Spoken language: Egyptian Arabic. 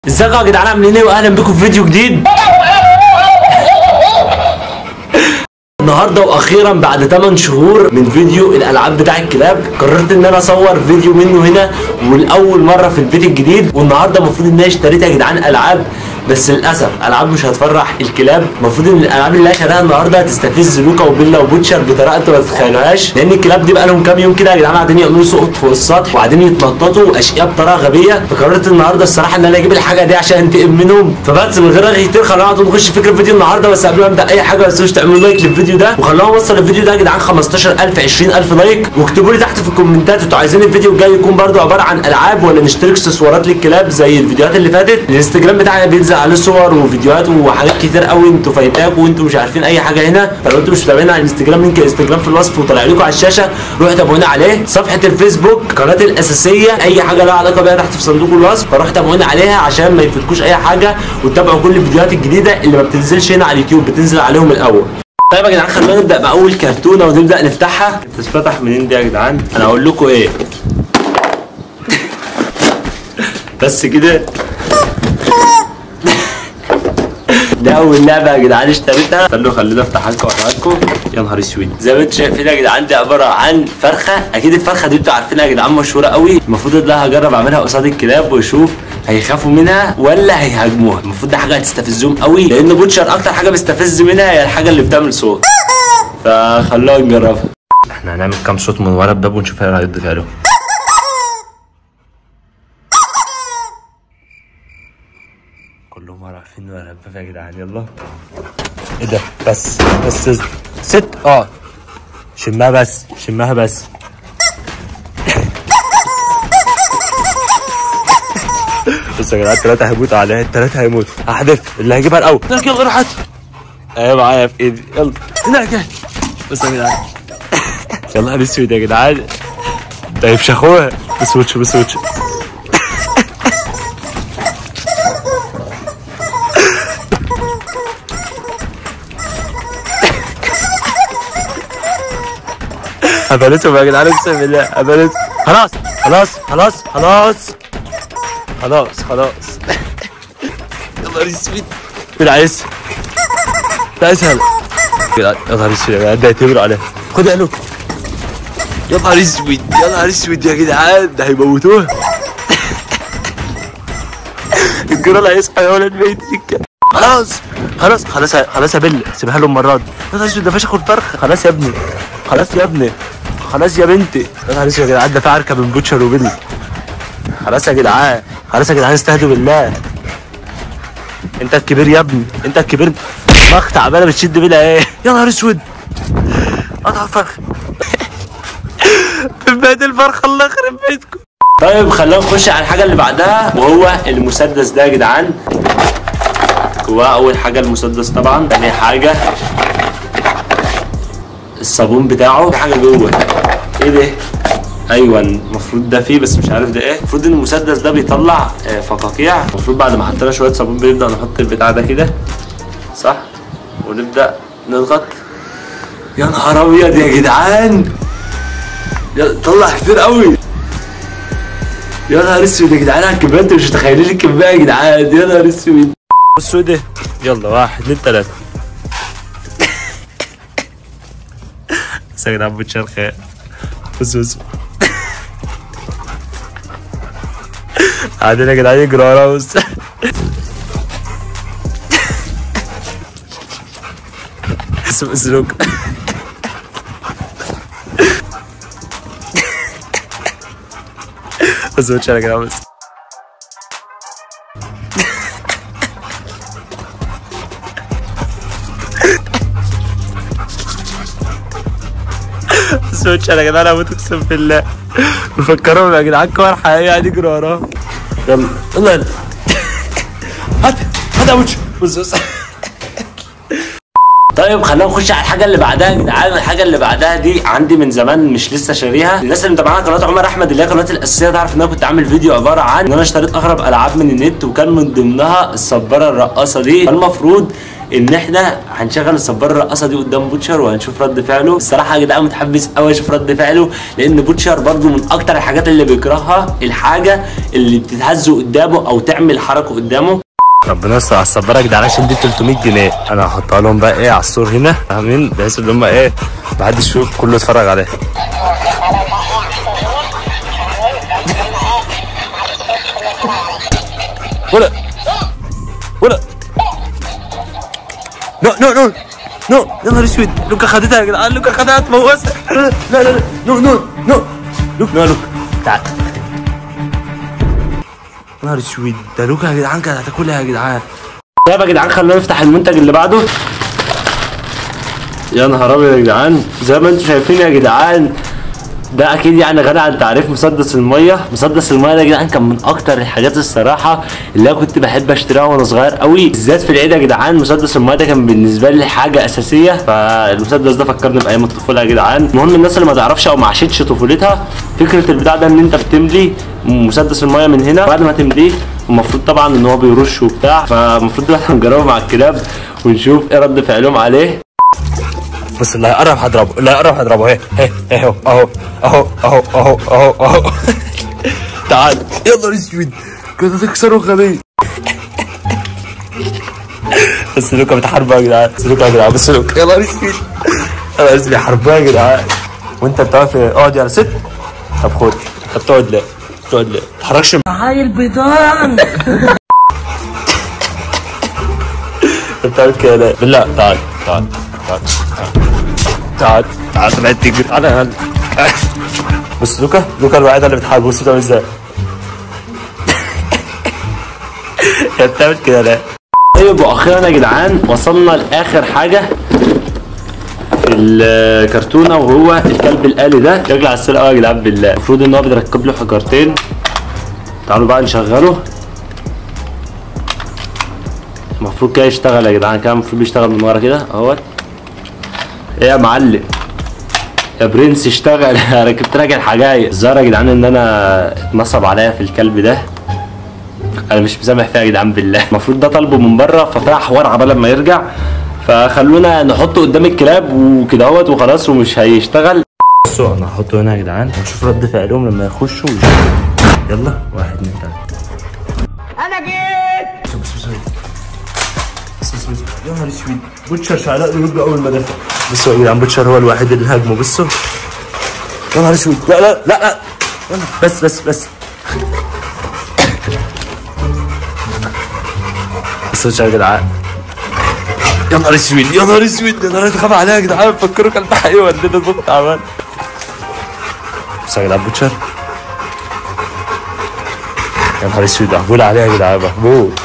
ازيكم يا جدعان عاملين ايه واهلا بكم في فيديو جديد النهارده واخيرا بعد 8 شهور من فيديو الالعاب بتاع الكلاب قررت ان انا اصور فيديو منه هنا ولاول مره في الفيديو الجديد والنهارده المفروض ان انا اشتريت يا جدعان العاب بس للاسف العاب مش هتفرح الكلاب المفروض ان الالعاب اللي انا شاريها النهارده هتستفز لوكا وبيلا وبوتشر بطريقه انتوا ما تتخيلوهاش لان الكلاب دي بقى لهم كام يوم كده يا جدعان قاعدين يعملوا سقط فوق السطح وقاعدين يتنططوا اشياء بطريقه غبيه فقررت النهارده الصراحه ان انا اجيب الحاجه دي عشان انتقم منهم فبس من غير رغي كتير خلونا على طول نخش في فكره الفيديو النهارده بس قبل ما ابدا اي حاجه ما تنسوش تعملوا لايك للفيديو ده وخلونا نوصل الفيديو ده يا جدعان 15000 20000 لايك واكتبوا لي تحت في الكومنتات انتوا عايزين الفيديو الجاي يكون برضو عباره عن العاب ولا نشترك اكسسوارات للكلاب زي الفيديوهات اللي فاتت الانستجرام بتاعي بينزل عليه صور وفيديوهات وحاجات كتير قوي انتوا فايتاكوا وانتوا مش عارفين اي حاجه هنا فلو انتوا مش متابعين على الانستجرام لينك الانستجرام في الوصف وطالع لكم على الشاشه روحوا تابعونا عليه صفحه الفيسبوك قناتي الاساسيه اي حاجه لها علاقه بيها تحت في صندوق الوصف فروحوا تابعونا عليها عشان ما يفوتكوش اي حاجه وتتابعوا كل الفيديوهات الجديده اللي ما بتنزلش هنا على اليوتيوب بتنزل عليهم الاول طيب يا جدعان خلينا نبدا باول كرتونه ونبدا نفتحها تتفتح منين دي يا جدعان انا هقول لكم ايه بس كده ده اول لعبه يا جدعان اشتريتها استنوا خلينا افتحها لكم واحده لكم يا نهار اسود زي ما انتم شايفين يا جدعان دي عباره عن فرخه اكيد الفرخه دي انتوا عارفينها يا جدعان مشهوره قوي المفروض ان انا هجرب اعملها قصاد الكلاب واشوف هيخافوا منها ولا هيهاجموها المفروض ده حاجه هتستفزهم قوي لان بوتشر اكتر حاجه بيستفز منها هي الحاجه اللي بتعمل صوت فخلونا نجربها احنا هنعمل كام صوت من ورا الباب ونشوف ايه هيرد فعله كلهم عارفين ورا الباب يا جدعان يلا ايه ده بس بس ست اه شمها بس شمها بس بص يا جدعان التلاتة هيموتوا عليها التلاتة هيموتوا هحذف اللي هيجيبها الأول هناك يلا روح هات ايوه معايا في ايدي يلا هناك اهي. بص يا جدعان يلا انا اسود يا جدعان طيب شخوها بس وش بس وش قفلتهم يا جدعان اقسم بالله قفلتهم خلاص خلاص خلاص خلاص خلاص خلاص يلا اسود بالعيس لا اسهل يا نهار اسود يا جدعان ده هيتمر عليها خد يا لوك يا نهار اسود يا نهار اسود يا جدعان ده هيموتوها الجرال هيصحى يا ولد ميت سكه خلاص خلاص خلاص خلاص يا بل سيبها له المره دي يا نهار اسود ده فشخ الفرخه خلاص يا ابني خلاص يا ابني خلاص يا بنتي يا نهار اسود يا جدعان ده في عركه بين بوتشر وبيل خلاص يا جدعان خلاص يا جدعان استهدوا بالله انت الكبير يا ابني انت الكبير مخ تعبانه بتشد بينا ايه يا نهار اسود قطع الفرخ بنبهدل الفرخه الله يخرب بيتكم طيب خلينا نخش على الحاجه اللي بعدها وهو المسدس ده يا جدعان جواه اول حاجه المسدس طبعا تاني حاجه الصابون بتاعه في حاجه جوه ايه ده ايوه المفروض ده فيه بس مش عارف ده ايه المفروض ان المسدس ده بيطلع آه، فقاقيع المفروض بعد ما حطينا شويه صابون بنبدا نحط البتاع ده كده صح ونبدا نضغط يا نهار ابيض يا جدعان يا- طلع كتير قوي يا نهار اسود يا جدعان على الكميه انتوا مش متخيلين الكميه يا جدعان يا نهار اسود بصوا ده يلا واحد اتنين تلاته بس يا جدعان بوتشر خير بص بص قاعدين يا جدعان يجروا ورا بص اسم سلوك بس بوتشر يا جدعان بس بس بوتشر يا جدعان اموت اقسم بالله بفكرهم يا جدعان كور حقيقي قاعد يجري وراه يلا يلا يلا هات هات يا بوتشر بص بص طيب خلينا نخش على الحاجه اللي بعدها يا جدعان الحاجه اللي بعدها دي عندي من زمان مش لسه شاريها الناس اللي متابعانا قناه عمر احمد اللي هي قناتي الاساسيه تعرف ان انا كنت عامل فيديو عباره عن ان انا اشتريت اغرب العاب من النت وكان من ضمنها الصباره الرقاصه دي فالمفروض ان احنا هنشغل الصبار الرقاصه دي قدام بوتشر وهنشوف رد فعله الصراحه يا جدعان متحمس قوي اشوف رد فعله لان بوتشر برضو من اكتر الحاجات اللي بيكرهها الحاجه اللي بتتهز قدامه او تعمل حركه قدامه ربنا يستر على الصبارة يا جدعان عشان دي 300 جنيه انا هحطها لهم بقى ايه على السور هنا فاهمين بحيث ان هم ايه محدش يشوف كله يتفرج عليها ولا ولا نو نو نو نو يا نهار اسود لوكا خدتها يا جدعان لوكا خدتها تموسها لا لا لا نو نو نو لوك نو لوك تعال يا نهار اسود ده لوكا يا جدعان كانت هتاكلها يا جدعان طيب يا جدعان خلينا نفتح المنتج اللي بعده يا نهار ابيض يا جدعان زي ما انتم شايفين يا جدعان ده اكيد يعني غني عن تعريف مسدس الميه مسدس الميه ده يا جدعان كان من اكتر الحاجات الصراحه اللي انا كنت بحب اشتريها وانا صغير قوي بالذات في العيد يا جدعان مسدس الميه ده كان بالنسبه لي حاجه اساسيه فالمسدس ده فكرني بايام الطفوله يا جدعان المهم الناس اللي ما تعرفش او ما عاشتش طفولتها فكره البتاع ده ان انت بتملي مسدس الميه من هنا بعد ما تمليه المفروض طبعا ان هو بيرش وبتاع فالمفروض دلوقتي هنجربه مع الكلاب ونشوف ايه رد فعلهم عليه بص اللي هيقرب هضربه اللي هيقرب هضربه اهي اهي اهو اهو اهو اهو اهو اهو اهو تعال يا نهار اسود كده تكسره خليه بس لوكا بتحاربه يا جدعان بس لوكا يا جدعان بس لوكا يا نهار اسود يا نهار اسود بيحاربوها يا جدعان وانت بتقف اقعد يا ست طب خد طب تقعد لا تقعد لا ما تتحركش هاي البيضان انت بتعمل كده لا بالله تعال تعال تعال تعال تعال طلعت تجري تعال يا هلا بص لوكا لوكا الوحيده اللي بتحارب بص بتعمل ازاي هي بتعمل كده لا طيب واخيرا يا جدعان وصلنا لاخر حاجه في الكرتونه وهو الكلب الالي ده شكله على السرقه قوي يا جدعان بالله المفروض ان هو بيركب له حجرتين تعالوا بقى نشغله المفروض كده يشتغل يا جدعان كده المفروض بيشتغل من ورا كده اهوت ايه يا معلم يا برنس اشتغل انا ركبت لك الحاجايه الظاهر يا جدعان ان انا اتنصب عليا في الكلب ده انا مش مسامح فيها يا جدعان بالله المفروض ده طالبه من بره ففيها حوار عبال لما يرجع فخلونا نحطه قدام الكلاب وكده اهوت وخلاص ومش هيشتغل بصوا انا هحطه هنا يا جدعان ونشوف رد فعلهم لما يخشوا ويشوفوا يلا واحد اتنين تلاته انا جيت بص بص بص بص بص يا نهار اسود بوتشر شعلاء له رجله اول ما دخل بصوا يا جدعان بوتشر هو الوحيد اللي هاجمه بصوا يا نهار اسود لا لا لا لا يلا، بس بس بس بصوا يا جدعان يا نهار اسود يا نهار اسود يا نهار تخاف عليها يا جدعان فكروا كلب حقيقي ولا ده البوت تعبان بص يا جدعان بوتشر يا نهار اسود مقبول عليها يا جدعان مقبول